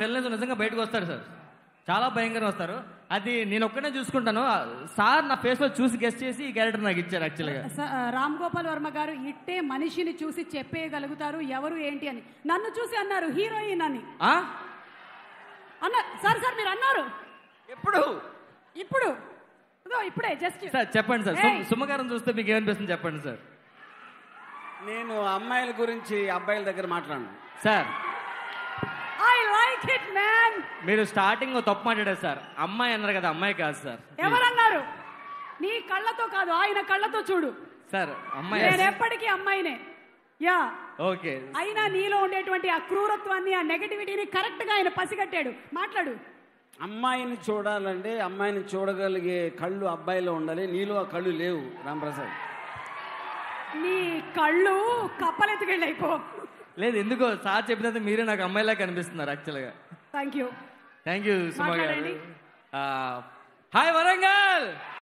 వెళ్ళలేదు నిజంగా బయటకు వస్తాడు సార్ చాలా భయంకరంగా వస్తారు అది నేను ఒక్కనే చూసుకుంటాను సార్ నా ఫేస్ లో చూసి గెస్ట్ చేసి ఈ క్యారెక్టర్ నాకు ఇచ్చారు యాక్చువల్గా స- రామ్ గోపాల్ వర్మ గారు ఇట్టే మనిషిని చూసి చెప్పేయగలుగుతారు ఎవరు ఏంటి అని నన్ను చూసి అన్నారు హీరోయిన్ అని ఆ? అన్న సార్ సార్ మీరు అన్నారు ఎప్పుడు ఇప్పుడు ఇదిగో ఇప్పుడే జస్ట్ సార్ చెప్పండి సార్ ఏయ్. సుమగారం చూస్తే మీకు ఏమనిపిస్తుంది చెప్పండి సార్ నేను అమ్మాయిల గురించి అబ్బాయిల దగ్గర మాట్లాడను sir I like it man మీరు స్టార్టింగ్ తప్పు మాట్లాడారు సార్ అమ్మాయి అన్నారు కదా అమ్మాయి కాదు సార్ ఎవరన్నారు నీ కళ్ళతో కాదు ఆయన కళ్ళతో చూడు సార్ అమ్మాయి నేను ఎప్పటికీ అమ్మాయినే యా ఓకే అయినా నీలో ఉండేటువంటి ఆ క్రూరత్వాన్ని ఆ నెగటివిటీని కరెక్ట్ గా ఆయన పసిగట్టాడు మాట్లాడు అమ్మాయిని చూడాలంటే అమ్మాయిని చూడగలిగే కళ్ళు అబ్బాయిలో ఉండాలి నీలో ఆ కళ్ళు లేవు రాంప్రసాద్ నీ కళ్ళు కప్పలెత్తుకెళ్ళైపో లేదు ఎందుకో సార్ చెప్పినంత మీరే నాకు అమ్మాయిలా కనిపిస్తున్నారు యాక్చువల్గా thank you thank you Suma garu మాట్లాడండి. హాయ్ వరంగల్